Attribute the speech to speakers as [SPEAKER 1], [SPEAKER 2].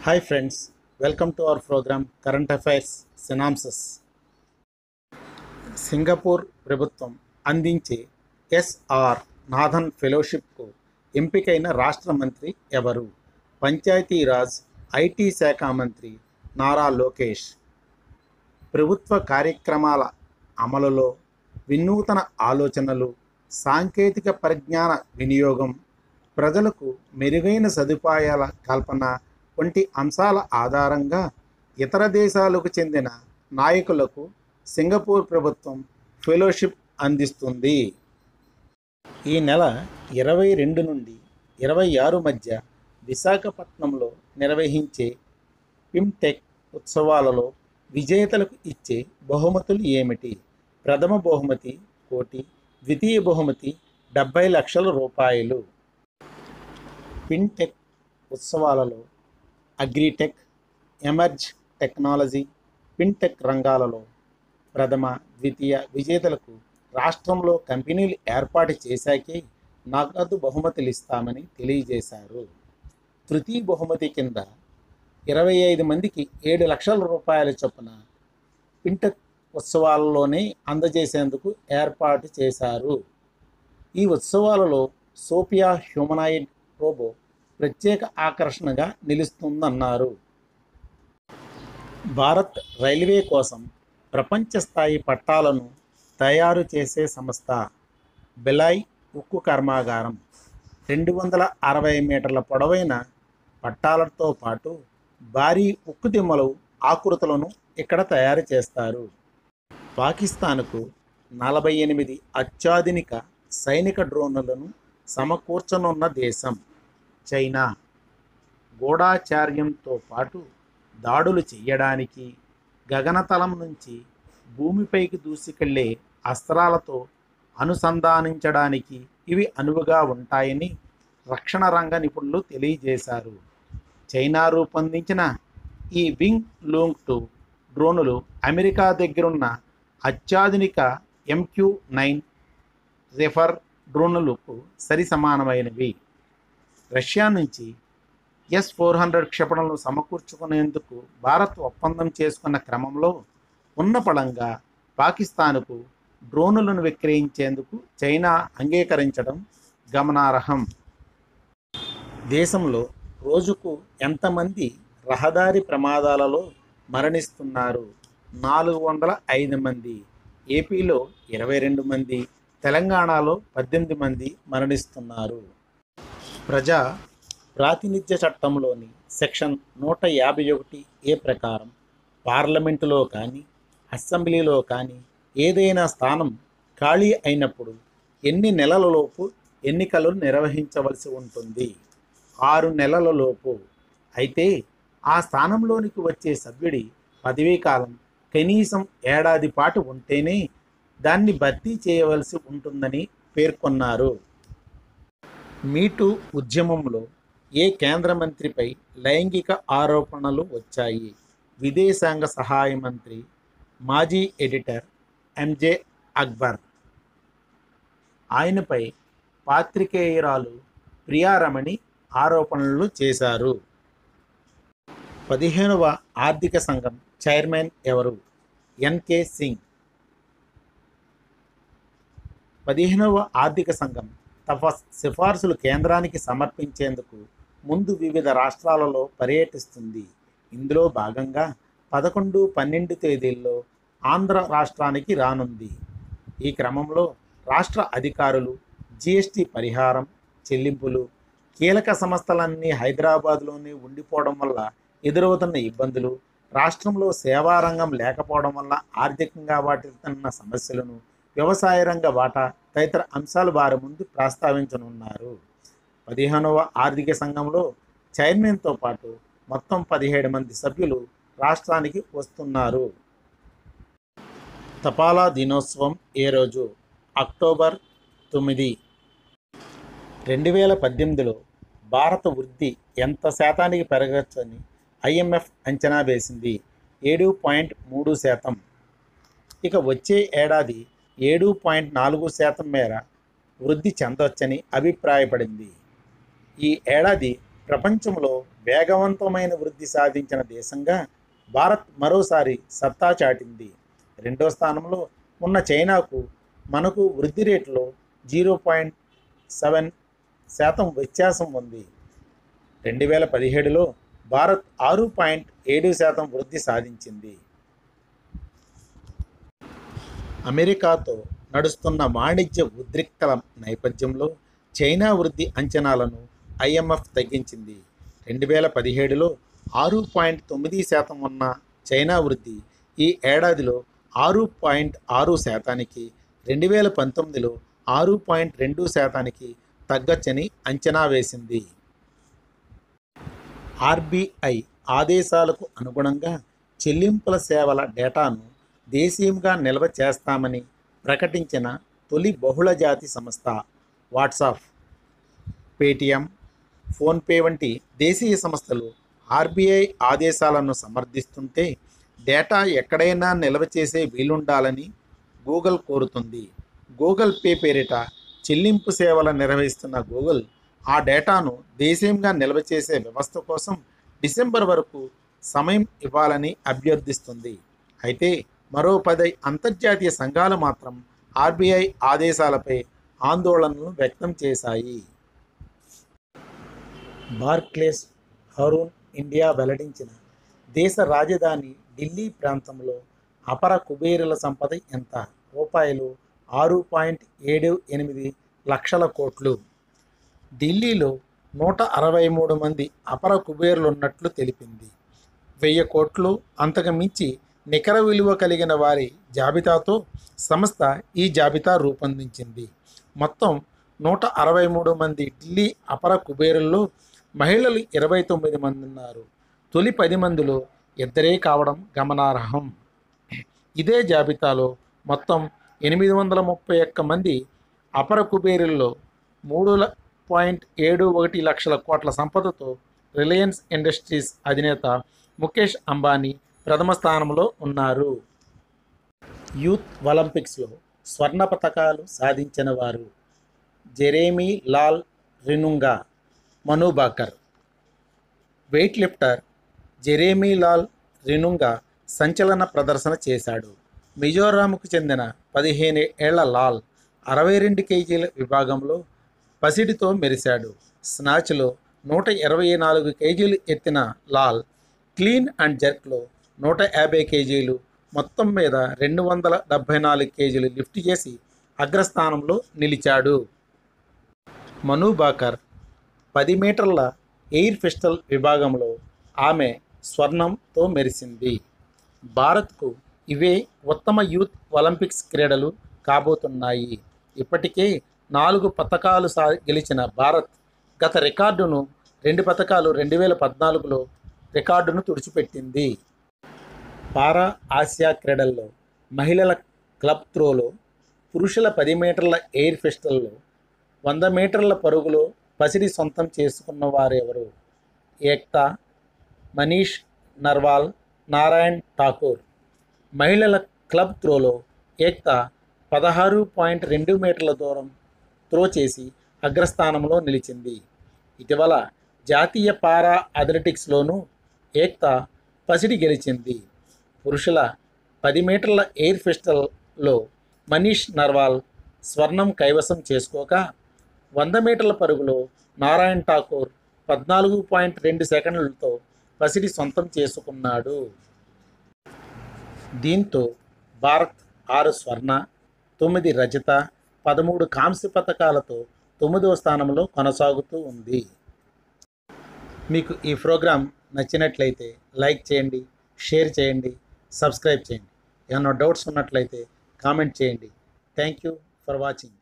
[SPEAKER 1] hi friends welcome to our program current affairs synopsis Singapore ప్రభుత్వం అందించే SR Nathan ఫెలోషిప్కు ఎంపికైన రాష్ట్ర మంత్రి ఎవరు పంచాయతీరాజ్ ఐటీ శాఖ మంత్రి నారా లోకేష్ ప్రభుత్వ కార్యక్రమాల అమలులో వినూతన ఆలోచనలు సాంకేతిక పరిజ్ఞాన వినియోగం ప్రజలకు మెరుగైన సదుపాయాల కల్పన వంటి అంశాల ఆధారంగా ఇతర దేశాలకు చెందిన నాయకులకు సింగపూర్ ప్రభుత్వం ఫెలోషిప్ అందిస్తుంది ఈ నెల ఇరవై రెండు నుండి ఇరవై ఆరు మధ్య విశాఖపట్నంలో నిర్వహించే పిమ్టెక్ ఉత్సవాలలో విజేతలకు ఇచ్చే బహుమతులు ఏమిటి ప్రథమ బహుమతి కోటి ద్వితీయ బహుమతి డెబ్బై లక్షల రూపాయలు ఫిన్టెక్ ఉత్సవాలలో అగ్రిటెక్ ఎమర్జ్ టెక్నాలజీ ఫిన్టెక్ రంగాలలో ప్రథమ ద్వితీయ విజేతలకు రాష్ట్రంలో కంపెనీలు ఏర్పాటు చేశాకే నగదు బహుమతులు ఇస్తామని తెలియజేశారు తృతీయ బహుమతి కింద ఇరవై ఐదు మందికి ఏడు లక్షల రూపాయల చొప్పున ఫిన్టెక్ ఉత్సవాలలోనే అందజేసేందుకు ఏర్పాటు చేశారు ఈ ఉత్సవాలలో సోపియా హ్యూమనాయిడ్ రోబో ప్రత్యేక ఆకర్షణగా నిలుస్తుందన్నారు భారత్ రైల్వే కోసం ప్రపంచ స్థాయి పట్టాలను తయారు చేసే సంస్థ బెలాయ్ ఉక్కు కర్మాగారం రెండు వందల అరవై మీటర్ల పొడవైన పట్టాలతో పాటు భారీ ఉక్కు దిమ్మలు ఆకృతులను ఇక్కడ తయారు చేస్తారు పాకిస్తాన్కు నలభై ఎనిమిది అత్యాధునిక సైనిక డ్రోన్లను సమకూర్చనున్న దేశం చైనా గూఢాచార్యంతో పాటు దాడులు చేయడానికి గగనతలం నుంచి భూమిపైకి దూసుకెళ్లే అస్త్రాలతో అనుసంధానించడానికి ఇవి అనువుగా ఉంటాయని రక్షణ రంగ నిపుణులు తెలియజేశారు చైనా రూపొందించిన ఈ వింగ్ లూంగ్ టూ డ్రోనులు అమెరికా దగ్గరున్న అత్యాధునిక ఎంక్యూ నైన్ రెఫర్ డ్రోనులకు సరి సమానమైనవి రష్యా నుంచి ఎస్ ఫోర్ హండ్రెడ్ క్షిపణులను సమకూర్చుకునేందుకు భారత్ ఒప్పందం చేసుకున్న క్రమంలో ఉన్న పళంగా పాకిస్తాన్కు డ్రోనులను విక్రయించేందుకు చైనా అంగీకరించడం గమనార్హం దేశంలో రోజుకు ఎంతమంది రహదారి ప్రమాదాలలో మరణిస్తున్నారు నాలుగు వందల ఐదు మంది ఏపీలో ఇరవై రెండు మంది తెలంగాణలో పద్దెనిమిది మంది మరణిస్తున్నారు ప్రజా ప్రాతినిధ్య చట్టంలోని సెక్షన్ నూట యాభై ఒకటి ఏ ప్రకారం పార్లమెంటులో కానీ అసెంబ్లీలో కానీ ఏదైనా స్థానం ఖాళీ అయినప్పుడు ఎన్ని నెలలలోపు ఎన్నికలు నిర్వహించవలసి ఉంటుంది ఆరు నెలలలోపు అయితే ఆ స్థానంలోనికి వచ్చే సభ్యుడి పదవీకాలం కనీసం ఏడాది పాటు ఉంటేనే దాన్ని భర్తీ చేయవలసి ఉంటుందని పేర్కొన్నారు మీటు ఉద్యమంలో ఏ కేంద్ర మంత్రిపై లైంగిక ఆరోపణలు వచ్చాయి విదేశాంగ సహాయ మంత్రి మాజీ ఎడిటర్ ఎంజే అక్బర్ ఆయనపై పాత్రికేయురాలు ప్రియారమణి ఆరోపణలు చేశారు పదిహేనవ ఆర్థిక సంఘం చైర్మన్ ఎవరు ఎన్కే సింగ్ పదిహేనవ ఆర్థిక సంఘం తమ సిఫార్సులు కేంద్రానికి సమర్పించేందుకు ముందు వివిధ రాష్ట్రాలలో పర్యటిస్తుంది ఇందులో భాగంగా పదకొండు పన్నెండు తేదీల్లో ఆంధ్ర రాష్ట్రానికి రానుంది ఈ క్రమంలో రాష్ట్ర అధికారులు జిఎస్టి పరిహారం చెల్లింపులు కీలక సంస్థలన్నీ హైదరాబాద్లోనే ఉండిపోవడం వల్ల ఎదురవుతున్న ఇబ్బందులు రాష్ట్రంలో సేవారంగం లేకపోవడం వల్ల ఆర్థికంగా వాటిల్తున్న సమస్యలను వ్యవసాయ రంగ వాటా తదితర అంశాలు వారి ముందు ప్రస్తావించనున్నారు పదిహేనవ ఆర్థిక సంఘంలో చైర్మన్తో పాటు మొత్తం పదిహేడు మంది సభ్యులు రాష్ట్రానికి వస్తున్నారు తపాలా దినోత్సవం ఏ రోజు అక్టోబర్ తొమ్మిది రెండు వేల పద్దెనిమిదిలో భారత వృద్ధి ఎంత శాతానికి పెరగచ్చని ఐఎంఎఫ్ అంచనా వేసింది ఏడు పాయింట్ మూడు శాతం ఇక వచ్చే ఏడాది ఏడు పాయింట్ నాలుగు శాతం మేర వృద్ధి చెందవచ్చని అభిప్రాయపడింది ఈ ఏడాది ప్రపంచంలో వేగవంతమైన వృద్ధి సాధించిన దేశంగా భారత్ మరోసారి సత్తా చాటింది రెండో స్థానంలో ఉన్న చైనాకు మనకు వృద్ధి రేటులో జీరో పాయింట్ సెవెన్ శాతం వ్యత్యాసం ఉంది రెండు వేల పదిహేడులో భారత్ ఆరు పాయింట్ ఏడు శాతం వృద్ధి సాధించింది అమెరికాతో నడుస్తున్న వాణిజ్య ఉద్రిక్తల నేపథ్యంలో చైనా వృద్ధి అంచనాలను ఐఎంఎఫ్ తగ్గించింది రెండు వేల పదిహేడులో ఆరు పాయింట్ తొమ్మిది శాతం ఉన్న చైనా వృద్ధి ఈ ఏడాదిలో ఆరు పాయింట్ ఆరు శాతానికి రెండు వేల పంతొమ్మిదిలో ఆరు పాయింట్ రెండు శాతానికి తగ్గచ్చని అంచనా వేసింది ఆర్బీఐ ఆదేశాలకు అనుగుణంగా చెల్లింపుల సేవల డేటాను దేశీయంగా నిల్వ చేస్తామని ప్రకటించిన తొలి బహుళజాతి సంస్థ వాట్సాప్ పేటిఎం ఫోన్పే వంటి దేశీయ సంస్థలు ఆర్బీఐ ఆదేశాలను సమర్థిస్తుంటే డేటా ఎక్కడైనా నిల్వ చేసే వీలుండాలని గూగుల్ కోరుతుంది గూగుల్ పే పేరిట చెల్లింపు సేవలు నిర్వహిస్తున్న గూగుల్ ఆ డేటాను దేశీయంగా నిల్వ చేసే వ్యవస్థ కోసం డిసెంబర్ వరకు సమయం ఇవ్వాలని అభ్యర్థిస్తుంది అయితే మరో పది అంతర్జాతీయ సంఘాలు మాత్రం ఆర్బీఐ ఆదేశాలపై ఆందోళనలు వ్యక్తం చేశాయి బార్క్లేస్ హరూన్ ఇండియా వెల్లడించిన దేశ రాజధాని ఢిల్లీ ప్రాంతంలో అపర కుబేరుల సంపద ఎంత రూపాయలు ఆరు పాయింట్ ఏడు ఎనిమిది లక్షల కోట్లు ఢిల్లీలో నూట అరవై మూడు మంది అపర కుబేరులు ఉన్నట్లు తెలిపింది వెయ్యి కోట్లు అంతకు మించి నికర విలువ కలిగిన వారి జాబితాతో సంస్థ ఈ జాబితా రూపొందించింది మొత్తం నూట అరవై మూడు మంది ఢిల్లీ అపర కుబేరుల్లో మహిళలు ఇరవై తొమ్మిది మంది ఉన్నారు తొలి పది మందిలో ఇద్దరే కావడం గమనార్హం ఇదే జాబితాలో మొత్తం ఎనిమిది వందల ముప్పై ఒక్క మంది అపర కుబేరుల్లో మూడు ల- పాయింట్ ఏడు ఒకటి లక్షల కోట్ల సంపదతో రిలయన్స్ ఇండస్ట్రీస్ అధినేత ముఖేష్ అంబానీ ప్రథమ స్థానంలో ఉన్నారు యూత్ ఒలింపిక్స్లో స్వర్ణ పతకాలు సాధించిన వారు Jeremy Lalrinnunga Manu Bhaker weightlifter Jeremy Lalrinnunga సంచలన ప్రదర్శన చేశాడు మిజోరాంకు చెందిన పదిహేను ఏళ్ల లాల్ అరవై రెండు కేజీల విభాగంలో పసిడితో మెరిశాడు స్నాచ్లో నూట ఇరవై నాలుగు కేజీలు ఎత్తిన లాల్ క్లీన్ అండ్ జర్క్లో నూట యాభై కేజీలు మొత్తం మీద రెండు వందల డెబ్భై నాలుగు కేజీలు లిఫ్ట్ చేసి అగ్రస్థానంలో నిలిచాడు మను బాకర్ పది మీటర్ల ఎయిర్ పిస్టల్ విభాగంలో ఆమె స్వర్ణంతో మెరిసింది భారత్కు ఇవే ఉత్తమ యూత్ ఒలింపిక్స్ క్రీడలు కాబోతున్నాయి ఇప్పటికే నాలుగు పథకాలు సా గెలిచిన భారత్ గత రికార్డును రెండు పథకాలు రెండు వేల పద్నాలుగులో రికార్డును తుడిచిపెట్టింది పారా ఆసియా క్రీడల్లో మహిళల క్లబ్ త్రోలో పురుషుల పది మీటర్ల ఎయిర్ పిస్టల్లో వంద మీటర్ల పరుగులో పసిడి సొంతం చేసుకున్న వారెవరు ఏక్తా మనీష్ నర్వాల్ నారాయణ్ ఠాకూర్ మహిళల క్లబ్ త్రోలో ఏక్తా పదహారు పాయింట్ రెండు మీటర్ల దూరం త్రో చేసి అగ్రస్థానంలో నిలిచింది ఇటీవల జాతీయ పారా అథ్లెటిక్స్లోనూ ఏక్తా పసిడి గెలిచింది పురుషుల పది మీటర్ల ఎయిర్ పిస్టల్లో మనీష్ నర్వాల్ స్వర్ణం కైవసం చేసుకోక వంద మీటర్ల పరుగులో నారాయణ్ ఠాకూర్ పద్నాలుగు పాయింట్ రెండు సెకండ్లతో పసిడి సొంతం చేసుకున్నాడు దీంతో భారత్ ఆరు స్వర్ణ తొమ్మిది రజత పదమూడు కాంస్య పథకాలతో తొమ్మిదవ స్థానంలో కొనసాగుతూ ఉంది మీకు ఈ ప్రోగ్రాం నచ్చినట్లయితే లైక్ చేయండి షేర్ చేయండి సబ్స్క్రైబ్ చేయండి ఏమన్నా డౌట్స్ ఉన్నట్లయితే కామెంట్ చేయండి థ్యాంక్ యూ ఫర్ వాచింగ్